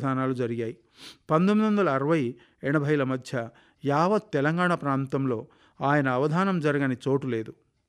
అవధానాలు జరిగాయి పంతొమ్మిది వందల అరవై ఎనభైల మధ్య యావత్ తెలంగాణ ప్రాంతంలో ఆయన అవధానం జరగని చోటు లేదు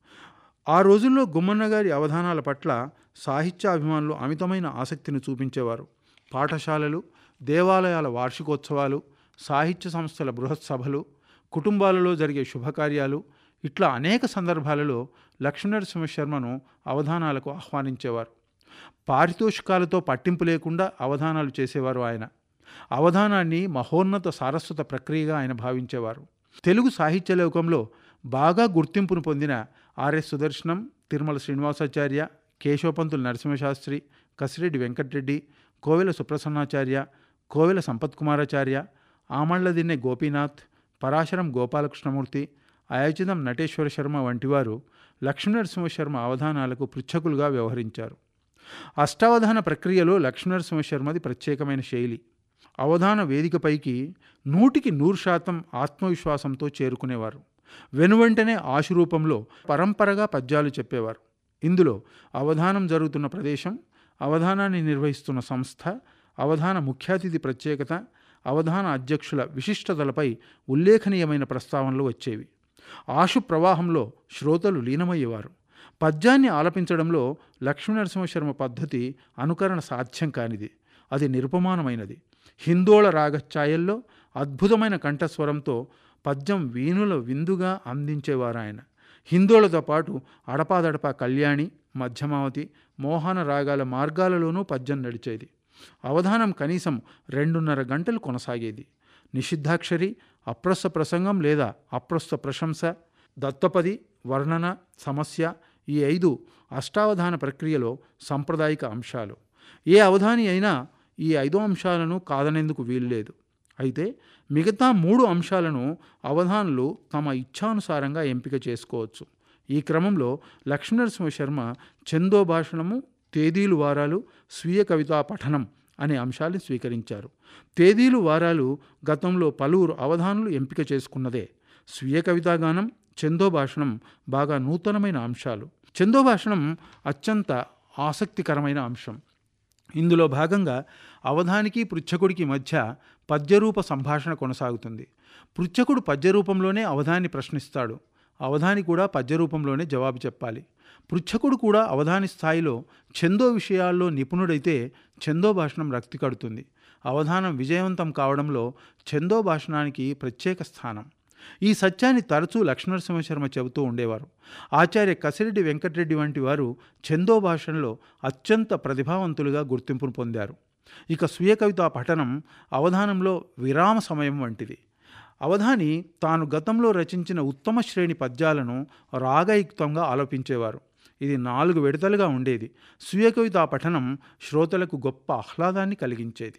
ఆ రోజుల్లో గుమ్మన్న గారి అవధానాల పట్ల సాహిత్యాభిమానులు అమితమైన ఆసక్తిని చూపించేవారు పాఠశాలలు దేవాలయాల వార్షికోత్సవాలు సాహిత్య సంస్థల బృహత్ సభలు కుటుంబాలలో జరిగే శుభకార్యాలు ఇట్లా అనేక సందర్భాలలో లక్ష్మీనరసింహ శర్మను అవధానాలకు ఆహ్వానించేవారు పారితోషికాలతో పట్టింపు లేకుండా అవధానాలు చేసేవారు ఆయన అవధానాన్ని మహోన్నత సారస్వత ప్రక్రియగా ఆయన భావించేవారు తెలుగు సాహిత్య లోకంలో బాగా గుర్తింపును పొందిన ఆర్ఎస్ సుదర్శనం తిరుమల శ్రీనివాసాచార్య కేశవపంతులు నరసింహశాస్త్రి కసిరెడ్డి వెంకటరెడ్డి కోవెల సుప్రసన్నాచార్య కోవెల సంపత్ కుమారాచార్య ఆమళ్లదిన్నె గోపీనాథ్ పరాశరం గోపాలకృష్ణమూర్తి అయోచితం నటేశ్వర శర్మ వంటివారు లక్ష్మీనరసింహ శర్మ అవధానాలకు పృచ్ఛకులుగా వ్యవహరించారు అష్టావధాన ప్రక్రియలో లక్ష్మీనరసింహ శర్మది ప్రత్యేకమైన శైలి అవధాన వేదికపైకి నూటికి నూరు శాతం ఆత్మవిశ్వాసంతో చేరుకునేవారు వెనువెంటనే ఆశురూపంలో పరంపరగా పద్యాలు చెప్పేవారు ఇందులో అవధానం జరుగుతున్న ప్రదేశం అవధానాన్ని నిర్వహిస్తున్న సంస్థ అవధాన ముఖ్యాతిథి ప్రత్యేకత అవధాన అధ్యక్షుల విశిష్టతలపై ఉల్లేఖనీయమైన ప్రస్తావనలు వచ్చేవి ఆశు ప్రవాహంలో శ్రోతలు లీనమయ్యేవారు పద్యాన్ని ఆలపించడంలో లక్ష్మీనరసింహశర్మ పద్ధతి అనుకరణ సాధ్యం కానిది అది నిరుపమానమైనది హిందోళ రాగఛాయల్లో అద్భుతమైన కంఠస్వరంతో పద్యం వీణుల విందుగా అందించేవారు ఆయన హిందోళతో పాటు అడపాదడపా కళ్యాణి మధ్యమావతి మోహన రాగాల మార్గాలలోనూ పద్యం నడిచేది అవధానం కనీసం రెండున్నర గంటలు కొనసాగేది నిషిద్ధాక్షరి అప్రస్థ ప్రసంగం లేదా అప్రస్థ ప్రశంస దత్తపది వర్ణన సమస్య ఈ ఐదు అష్టావధాన ప్రక్రియలో సాంప్రదాయిక అంశాలు ఏ అవధాని అయినా ఈ ఐదు అంశాలను కాదనేందుకు వీల్లేదు అయితే మిగతా మూడు అంశాలను అవధానులు తమ ఇచ్ఛానుసారంగా ఎంపిక చేసుకోవచ్చు ఈ క్రమంలో లక్ష్మీనరసింహ శర్మ చందో భాషణము తేదీలు వారాలు స్వీయ కవితా పఠనం అనే అంశాన్ని స్వీకరించారు తేదీలు వారాలు గతంలో పలువురు అవధానులు ఎంపిక చేసుకున్నదే స్వీయ కవితాగానం చందో భాషణం బాగా నూతనమైన అంశాలు చందో భాషణం అత్యంత ఆసక్తికరమైన అంశం ఇందులో భాగంగా అవధానికి పృచ్ఛకుడికి మధ్య పద్యరూప సంభాషణ కొనసాగుతుంది పృచ్ఛకుడు పద్యరూపంలోనే అవధాన్ని ప్రశ్నిస్తాడు అవధాని కూడా పద్యరూపంలోనే జవాబు చెప్పాలి పృచ్ఛకుడు కూడా అవధాని స్థాయిలో ఛందో విషయాల్లో నిపుణుడైతే ఛందో భాషణం రక్తి కడుతుంది అవధానం విజయవంతం కావడంలో ఛందో భాషణానికి ప్రత్యేక స్థానం ఈ సత్యాన్ని తరచూ లక్ష్మణసింహశర్మ చెబుతూ ఉండేవారు ఆచార్య కసిరెడ్డి వెంకటరెడ్డి వంటి వారు ఛందో భాషణలో అత్యంత ప్రతిభావంతులుగా గుర్తింపును పొందారు ఇక స్వీయ కవితా పఠనం అవధానంలో విరామ సమయం వంటిది అవధాని తాను గతంలో రచించిన ఉత్తమ శ్రేణి పద్యాలను రాగయుక్తంగా ఆలోపించేవారు ఇది నాలుగు విడతలుగా ఉండేది స్వీయ కవితా పఠనం శ్రోతలకు గొప్ప ఆహ్లాదాన్ని కలిగించేది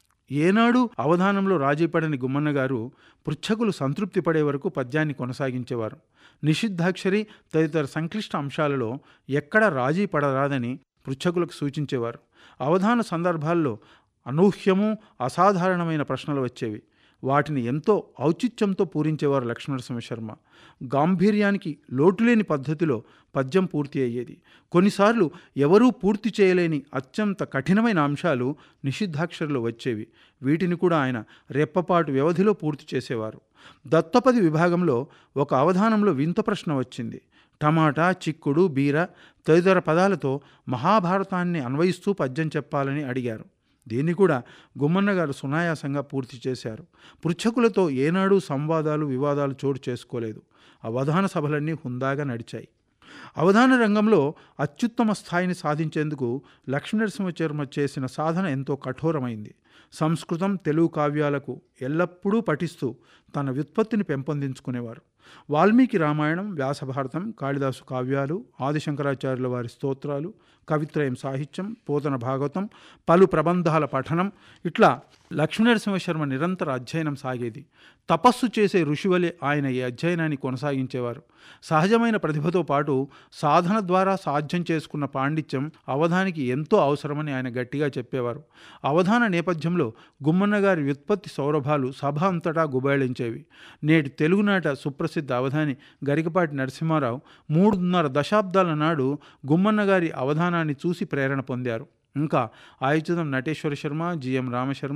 ఏనాడు అవధానంలో రాజీపడని గుమ్మన్న గారు పృచ్ఛకులు సంతృప్తి పడే వరకు పద్యాన్ని కొనసాగించేవారు నిషిద్ధాక్షరి తదితర సంక్లిష్ట అంశాలలో ఎక్కడ రాజీ పడరాదని పృచ్ఛకులకు సూచించేవారు అవధాన సందర్భాల్లో అనూహ్యము అసాధారణమైన ప్రశ్నలు వచ్చేవి వాటిని ఎంతో ఔచిత్యంతో పూరించేవారు లక్ష్మణసింహ శర్మ గాంభీర్యానికి లోటులేని పద్ధతిలో పద్యం పూర్తి అయ్యేది కొన్నిసార్లు ఎవరూ పూర్తి చేయలేని అత్యంత కఠినమైన అంశాలు నిషిద్ధాక్షరలో వచ్చేవి వీటిని కూడా ఆయన రెప్పపాటు వ్యవధిలో పూర్తి చేసేవారు దత్తపది విభాగంలో ఒక అవధానంలో వింత ప్రశ్న వచ్చింది టమాటా చిక్కుడు బీర తదితర పదాలతో మహాభారతాన్ని అన్వయిస్తూ పద్యం చెప్పాలని అడిగారు దీన్ని కూడా గుమ్మన్న గారు సునాయాసంగా పూర్తి చేశారు పృచ్ఛకులతో ఏనాడు సంవాదాలు వివాదాలు చోటు చేసుకోలేదు అవధాన సభలన్నీ హుందాగా నడిచాయి అవధాన రంగంలో అత్యుత్తమ స్థాయిని సాధించేందుకు లక్ష్మీనరసింహచర్మ చేసిన సాధన ఎంతో కఠోరమైంది సంస్కృతం తెలుగు కావ్యాలకు ఎల్లప్పుడూ పఠిస్తూ తన వ్యుత్పత్తిని పెంపొందించుకునేవారు వాల్మీకి రామాయణం వ్యాసభారతం కాళిదాసు కావ్యాలు ఆదిశంకరాచార్యుల వారి స్తోత్రాలు కవిత్రయం సాహిత్యం పోతన భాగవతం పలు ప్రబంధాల పఠనం ఇట్లా లక్ష్మీనరసింహశర్మ నిరంతర అధ్యయనం సాగేది తపస్సు చేసే ఋషివలే ఆయన ఈ అధ్యయనాన్ని కొనసాగించేవారు సహజమైన ప్రతిభతో పాటు సాధన ద్వారా సాధ్యం చేసుకున్న పాండిత్యం అవధానికి ఎంతో అవసరమని ఆయన గట్టిగా చెప్పేవారు అవధాన నేపథ్యంలో గుమ్మన్న గారి వ్యుత్పత్తి సౌరభాలు సభ అంతటా గుబాళించేవి నేటి తెలుగునాట సుప్రసిద్ధ అవధాని గరికపాటి నరసింహారావు మూడున్నర దశాబ్దాల నాడు గుమ్మన్న గారి అవధానాన్ని చూసి ప్రేరణ పొందారు ఇంకా ఆయుధం నటేశ్వర శర్మ జిఎం రామశర్మ